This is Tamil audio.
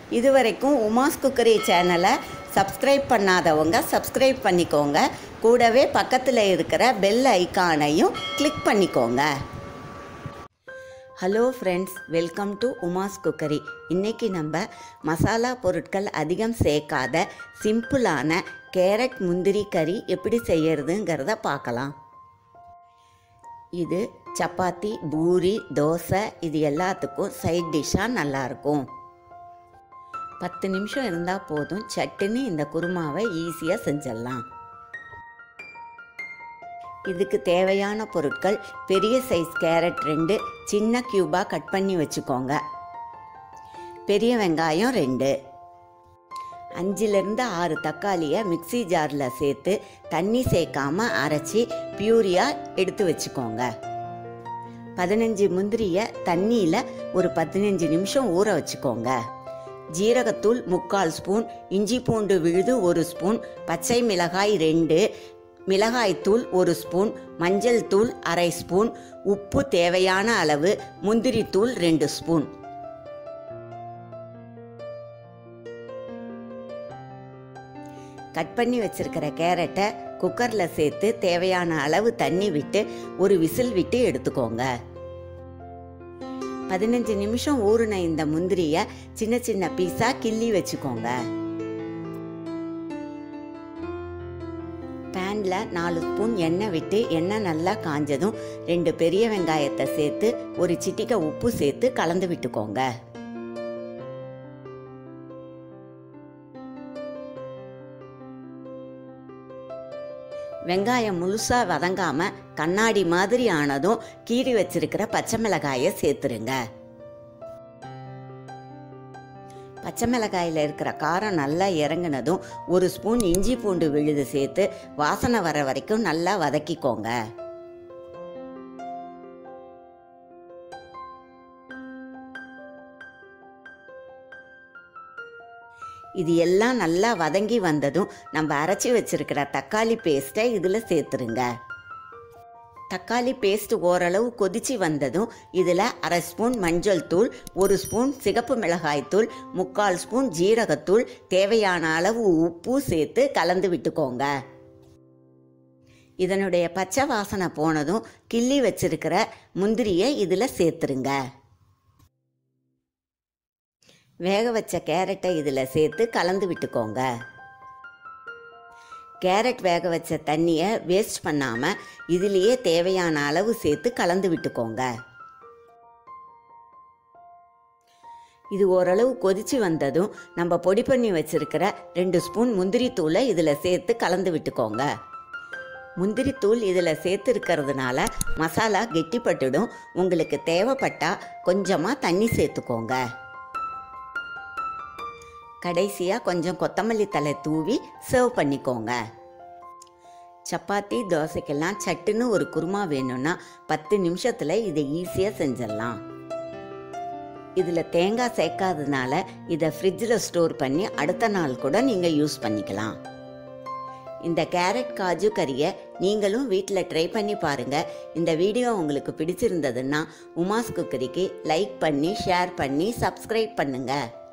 இதுவரைக்கும் உமாஸ் குக்கரி சேனலை சப்ஸ்கிரைப் பண்ணாதவங்க சப்ஸ்கிரைப் பண்ணிக்கோங்க கூடவே பக்கத்தில் இருக்கிற பெல் ஐகானையும் கிளிக் பண்ணிக்கோங்க hello friends welcome to Uma's cookery இன்றைக்கி நம்ம மசாலா பொருட்கள் அதிகம் சேர்க்காத சிம்பிளான கேரட் முந்திரி கறி எப்படி செய்யறதுங்கிறத பார்க்கலாம் இது சப்பாத்தி பூரி தோசை இது எல்லாத்துக்கும் சைட் டிஷ்ஷாக நல்லாயிருக்கும் பத்து நிமிஷம் இருந்தால் போதும் சட்டுன்னு இந்த குருமாவை ஈஸியாக செஞ்சிடலாம் இதுக்கு தேவையான பொருட்கள் பெரிய சைஸ் கேரட் ரெண்டு சின்ன க்யூபாக கட் பண்ணி வச்சுக்கோங்க பெரிய வெங்காயம் ரெண்டு அஞ்சுலேருந்து ஆறு தக்காளியை மிக்சி ஜாரில் சேர்த்து தண்ணி சேர்க்காம அரைச்சி பியூரியாக எடுத்து வச்சுக்கோங்க பதினஞ்சு முந்திரியை தண்ணியில் ஒரு பதினஞ்சு நிமிஷம் ஊற வச்சுக்கோங்க ஜீரகத்தூள் முக்கால் ஸ்பூன் இஞ்சி பூண்டு விழுது ஒரு ஸ்பூன் பச்சை மிளகாய் ரெண்டு மிளகாய்த்தூள் ஒரு ஸ்பூன் மஞ்சள் தூள் அரை ஸ்பூன் உப்பு தேவையான அளவு முந்திரி தூள் ரெண்டு ஸ்பூன் கட் பண்ணி வச்சிருக்கிற கேரட்டை குக்கரில் சேர்த்து தேவையான அளவு தண்ணி விட்டு ஒரு விசில் விட்டு எடுத்துக்கோங்க பதினஞ்சு நிமிஷம் ஊறின இந்த முந்திரிய சின்ன சின்ன பீஸா கிள்ளி வச்சுக்கோங்க பேனில் நாலு ஸ்பூன் எண்ணெய் விட்டு எண்ணெய் நல்லா காஞ்சதும் ரெண்டு பெரிய வெங்காயத்தை சேர்த்து ஒரு சிட்டிக்க உப்பு சேர்த்து கலந்து விட்டுக்கோங்க வெங்காயம் முழுசாக வதங்காம கண்ணாடி மாதிரி ஆனதும் கீறி வச்சிருக்கிற பச்சை மிளகாயை சேர்த்துருங்க பச்சை மிளகாயில் இருக்கிற காரம் நல்லா இறங்கினதும் ஒரு ஸ்பூன் இஞ்சி பூண்டு விழுது சேர்த்து வாசனை வர வரைக்கும் நல்லா வதக்கிக்கோங்க இது எல்லாம் நல்லா வதங்கி வந்ததும் நம்ம அரைச்சி வச்சிருக்கிற தக்காளி பேஸ்ட்டை இதில் சேர்த்துருங்க தக்காளி பேஸ்ட் ஓரளவு கொதிச்சு வந்ததும் இதில் அரை ஸ்பூன் மஞ்சள் தூள் ஒரு ஸ்பூன் சிகப்பு மிளகாய் தூள் முக்கால் ஸ்பூன் ஜீரகத்தூள் தேவையான அளவு உப்பு சேர்த்து கலந்து விட்டுக்கோங்க இதனுடைய பச்சை வாசனை போனதும் கிள்ளி வச்சிருக்கிற முந்திரியை இதில் சேர்த்துருங்க வேக வச்ச கேரட்டை இதில் சேர்த்து கலந்து விட்டுக்கோங்க கேரட் வேக வச்ச தண்ணியை வேஸ்ட் பண்ணாமல் இதுலேயே தேவையான அளவு சேர்த்து கலந்து விட்டுக்கோங்க இது ஓரளவு கொதிச்சு வந்ததும் நம்ம பொடி பண்ணி வச்சிருக்கிற ரெண்டு ஸ்பூன் முந்திரி தூளை இதில் சேர்த்து கலந்து விட்டுக்கோங்க முந்திரி தூள் இதில் சேர்த்து இருக்கிறதுனால மசாலா கெட்டிப்பட்டுடும் உங்களுக்கு தேவைப்பட்டா கொஞ்சமாக தண்ணி சேர்த்துக்கோங்க கடைசியாக கொஞ்சம் கொத்தமல்லி தலை தூவி சர்வ் பண்ணிக்கோங்க சப்பாத்தி தோசைக்கெல்லாம் சட்டுன்னு ஒரு குருமா வேணும்னா பத்து நிமிஷத்தில் இதை ஈஸியாக செஞ்சிடலாம் இதில் தேங்காய் சேர்க்காததுனால இதை ஃப்ரிட்ஜில் ஸ்டோர் பண்ணி அடுத்த நாள் கூட நீங்கள் யூஸ் பண்ணிக்கலாம் இந்த கேரட் காஜு கறியை நீங்களும் வீட்டில் ட்ரை பண்ணி பாருங்கள் இந்த வீடியோ உங்களுக்கு பிடிச்சிருந்ததுன்னா உமாஸ் குக்கரிக்கு லைக் பண்ணி ஷேர் பண்ணி சப்ஸ்கிரைப் பண்ணுங்கள்